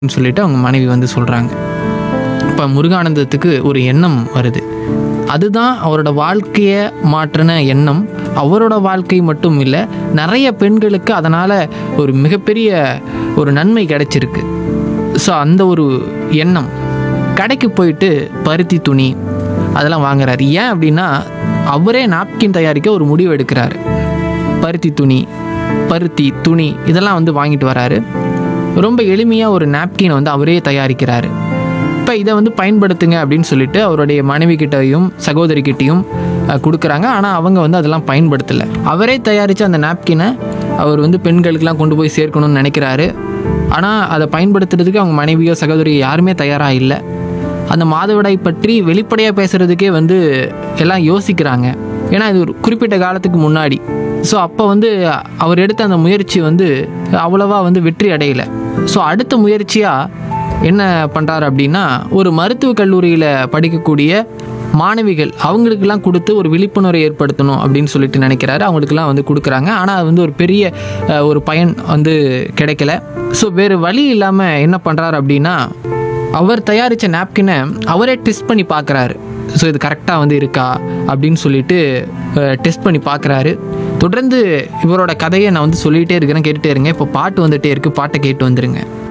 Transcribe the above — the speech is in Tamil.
அப்படின்னு சொல்லிட்டு அவங்க மனைவி வந்து சொல்கிறாங்க இப்போ முருகானந்தத்துக்கு ஒரு எண்ணம் வருது அதுதான் அவரோட வாழ்க்கையை மாற்றின எண்ணம் அவரோட வாழ்க்கை மட்டும் இல்லை நிறைய பெண்களுக்கு அதனால் ஒரு மிகப்பெரிய ஒரு நன்மை கிடைச்சிருக்கு ஸோ அந்த ஒரு எண்ணம் கடைக்கு போயிட்டு பருத்தி துணி அதெல்லாம் வாங்குறாரு ஏன் அப்படின்னா அவரே நாப்கின் தயாரிக்க ஒரு முடிவு எடுக்கிறாரு பருத்தி துணி பருத்தி துணி இதெல்லாம் வந்து வாங்கிட்டு வராரு ரொம்ப எளிமையாக ஒரு நாப்கினை வந்து அவரே தயாரிக்கிறாரு இப்போ இதை வந்து பயன்படுத்துங்க அப்படின்னு சொல்லிட்டு அவருடைய மனைவி கிட்டயும் சகோதரி கிட்டேயும் கொடுக்குறாங்க ஆனால் அவங்க வந்து அதெல்லாம் பயன்படுத்தலை அவரே தயாரித்த அந்த நாப்கினை அவர் வந்து பெண்களுக்கெல்லாம் கொண்டு போய் சேர்க்கணும்னு நினைக்கிறாரு ஆனால் அதை பயன்படுத்துறதுக்கு அவங்க மனைவியோ சகோதரியோ யாருமே தயாராக இல்லை அந்த மாதவிடாய் பற்றி வெளிப்படையாக பேசுகிறதுக்கே வந்து எல்லாம் யோசிக்கிறாங்க ஏன்னா இது ஒரு குறிப்பிட்ட காலத்துக்கு முன்னாடி ஸோ அப்போ வந்து அவர் எடுத்த அந்த முயற்சி வந்து அவ்வளவா வந்து வெற்றி அடையலை ஸோ அடுத்த முயற்சியாக என்ன பண்ணுறாரு அப்படின்னா ஒரு மருத்துவக் கல்லூரியில் படிக்கக்கூடிய மாணவிகள் அவங்களுக்கெல்லாம் கொடுத்து ஒரு விழிப்புணர்வை ஏற்படுத்தணும் அப்படின்னு சொல்லிட்டு நினைக்கிறாரு அவங்களுக்கெல்லாம் வந்து கொடுக்குறாங்க ஆனால் அது வந்து ஒரு பெரிய அஹ், ஒரு பயன் வந்து கிடைக்கல ஸோ வேறு வழி இல்லாமல் என்ன பண்ணுறாரு அப்படின்னா அவர் தயாரித்த நாப்கினை அவரே டெஸ்ட் பண்ணி பார்க்குறாரு ஸோ இது கரெக்டாக வந்து இருக்கா அப்படின்னு சொல்லிட்டு டெஸ்ட் பண்ணி பார்க்குறாரு தொடர்ந்து இவரோட கதையை நான் வந்து சொல்லிகிட்டே இருக்கிறேன் கேட்டுகிட்டே இருங்க இப்போ பாட்டு வந்துட்டே இருக்குது பாட்டை கேட்டு வந்துருங்க